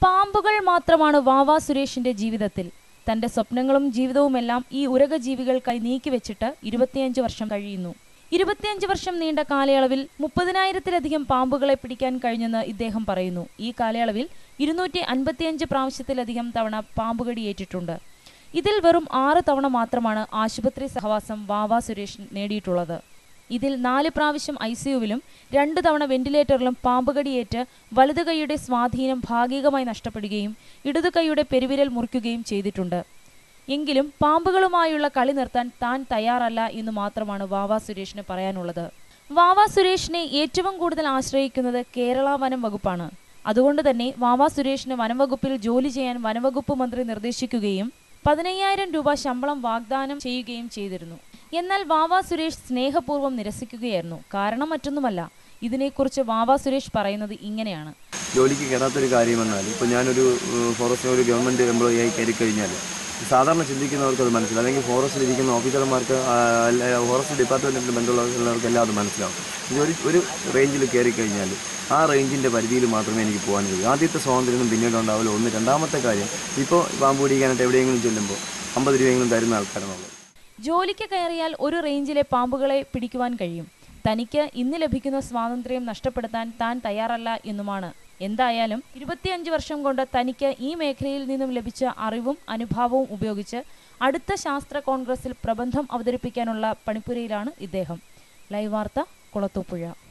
പാമ്പുകൾ മാത്രമാണ് വാവാ സുരേഷിന്റെ ജീവിതത്തിൽ തന്റെ സ്വപ്നങ്ങളും ജീവിതവുമെല്ലാം ഈ ഉരകജീവികൾക്കായി നീക്കിവെച്ചിട്ട് ഇരുപത്തിയഞ്ച് വർഷം കഴിയുന്നു ഇരുപത്തിയഞ്ച് വർഷം നീണ്ട കാലയളവിൽ മുപ്പതിനായിരത്തിലധികം പാമ്പുകളെ പിടിക്കാൻ കഴിഞ്ഞെന്ന് ഇദ്ദേഹം പറയുന്നു ഈ കാലയളവിൽ ഇരുന്നൂറ്റി അൻപത്തിയഞ്ച് പ്രാവശ്യത്തിലധികം തവണ പാമ്പുകടിയേറ്റിട്ടുണ്ട് ഇതിൽ വെറും ആറ് തവണ മാത്രമാണ് ആശുപത്രി സഹവാസം വാവാ സുരേഷ് നേടിയിട്ടുള്ളത് ഇതിൽ നാല് പ്രാവശ്യം ഐ സിയുവിലും രണ്ടു തവണ വെന്റിലേറ്ററിലും പാമ്പുകടിയേറ്റ് വലതു കൈയുടെ സ്വാധീനം ഭാഗികമായി നഷ്ടപ്പെടുകയും ഇടതു കൈയുടെ പെരുവിരൽ മുറിക്കുകയും ചെയ്തിട്ടുണ്ട് എങ്കിലും പാമ്പുകളുമായുള്ള കളി നിർത്താൻ താൻ തയ്യാറല്ല എന്ന് മാത്രമാണ് വാവാ സുരേഷിന് പറയാനുള്ളത് വാവാ സുരേഷിനെ ഏറ്റവും കൂടുതൽ ആശ്രയിക്കുന്നത് കേരള വനം വകുപ്പാണ് അതുകൊണ്ട് തന്നെ വാവാ സുരേഷിന് വനം വകുപ്പിൽ ജോലി ചെയ്യാൻ വനംവകുപ്പ് മന്ത്രി നിർദ്ദേശിക്കുകയും പതിനയ്യായിരം രൂപ ശമ്പളം വാഗ്ദാനം ചെയ്യുകയും ചെയ്തിരുന്നു എന്നാൽ വാവാ സുരേഷ് സ്നേഹപൂർവ്വം നിരസിക്കുകയായിരുന്നു കാരണം മറ്റൊന്നുമല്ല ഇതിനെക്കുറിച്ച് വാവാ സുരേഷ് പറയുന്നത് ഇങ്ങനെയാണ് ജോലിക്ക് കയറാത്തൊരു കാര്യമെന്നാൽ ഇപ്പോൾ ഞാനൊരു ഫോറസ്റ്റ് ഒരു ഗവൺമെൻറ് എംപ്ലോയി ആയി കയറി കഴിഞ്ഞാൽ സാധാരണ ചിന്തിക്കുന്നവർക്ക് അത് മനസ്സിലാവും അല്ലെങ്കിൽ ഫോറസ്റ്റിൽ ഇരിക്കുന്ന ഓഫീസർമാർക്ക് ആ, അല്ല, ഫോറസ്റ്റ് ഡിപ്പാർട്ട്മെൻറ്റിൽ ബന്ധമുള്ളവർക്ക് എല്ലാം അത് മനസ്സിലാവും ഇത് ഒരു ഒരു റേഞ്ചിൽ കയറി കഴിഞ്ഞാൽ ആ റേഞ്ചിൻ്റെ പരിധിയിൽ മാത്രമേ എനിക്ക് പോകാൻ കഴിയൂ ആദ്യത്തെ സ്വാതന്ത്ര്യമൊന്നും പിന്നീട് ഉണ്ടാവില്ല ഒന്ന് രണ്ടാമത്തെ കാര്യം ഇപ്പോൾ പാമ്പ് പിടിക്കാനായിട്ട് എവിടെയെങ്കിലും ചെല്ലുമ്പോൾ അമ്പത് രൂപയെങ്കിലും തരുന്ന ആൾക്കാരാണുള്ളത് ജോലിക്ക് കയറിയാൽ ഒരു റേഞ്ചിലെ പാമ്പുകളെ പിടിക്കുവാൻ കഴിയും തനിക്ക് ഇന്ന് ലഭിക്കുന്ന സ്വാതന്ത്ര്യം നഷ്ടപ്പെടുത്താൻ താൻ തയ്യാറല്ല എന്നുമാണ് എന്തായാലും ഇരുപത്തിയഞ്ച് വർഷം കൊണ്ട് തനിക്ക് ഈ മേഖലയിൽ നിന്നും ലഭിച്ച അറിവും അനുഭാവവും ഉപയോഗിച്ച് അടുത്ത ശാസ്ത്ര കോൺഗ്രസിൽ പ്രബന്ധം അവതരിപ്പിക്കാനുള്ള പണിപ്പുരയിലാണ് ഇദ്ദേഹം ലൈവ് വാർത്ത കുളത്തൂപ്പുഴ